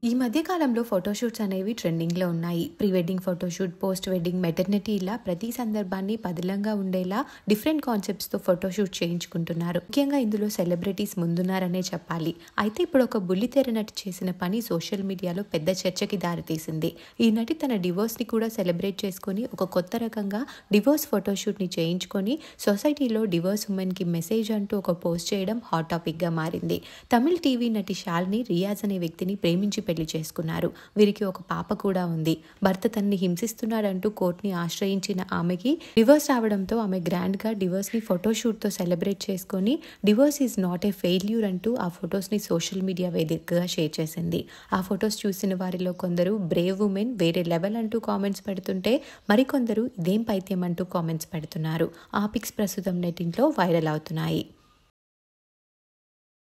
ఈ మధ్య కాలంలో ఫోటోషూట్స్ అనేవి ట్రెండింగ్లో ఉన్నాయి pre wedding photoshoot post wedding maternity ఇలా ప్రతి సందర్భాన్ని పదిలంగా ఉండేలా డిఫరెంట్ కాన్సెప్ట్స్తో ఫోటోషూట్ చేయించుకుంటున్నారు ముఖ్యంగా ఇందులో సెలబ్రిటీస్ ముందున్నారనే చెప్పాలి అయితే ఇప్పుడు ఒక బుల్లితెర నటి చేసిన పని సోషల్ మీడియాలో పెద్ద చర్చకి దారితీసింది ఈ నటి తన డివోర్స్ని కూడా సెలబ్రేట్ చేసుకొని ఒక కొత్త రకంగా డివోర్స్ ఫోటోషూట్ని చేయించుకొని సొసైటీలో డివోర్స్ ఉమెన్కి మెసేజ్ అంటూ ఒక పోస్ట్ చేయడం హాట్ టాపిక్గా మారింది తమిళ్ టీవీ నటి శాల్ని రియాజ్ అనే వ్యక్తిని ప్రేమించి పెళ్లి చేసుకున్నారు వీరికి ఒక పాప కూడా ఉంది భర్త తనని హింసిస్తున్నాడంటూ కోర్టుని ఆశ్రయించిన ఆమెకి డివోర్స్ రావడంతో ఆమె గ్రాండ్ గా డివోర్స్ ని ఫోటోషూట్ తో సెలబ్రేట్ చేసుకొని divorce is not a failure అంటూ ఆ ఫొటోస్ ని సోషల్ మీడియా వేదికగా షేర్ చేసింది ఆ ఫొటోస్ చూసిన వారిలో కొందరు బ్రేవ్ ఉమెన్ వేరే లెవెల్ అంటూ కామెంట్స్ పెడుతుంటే మరికొందరు ఇదేం పైత్యం అంటూ కామెంట్స్ పెడుతున్నారు ఆ పిక్స్ ప్రస్తుతం నెట్టింట్లో వైరల్ అవుతున్నాయి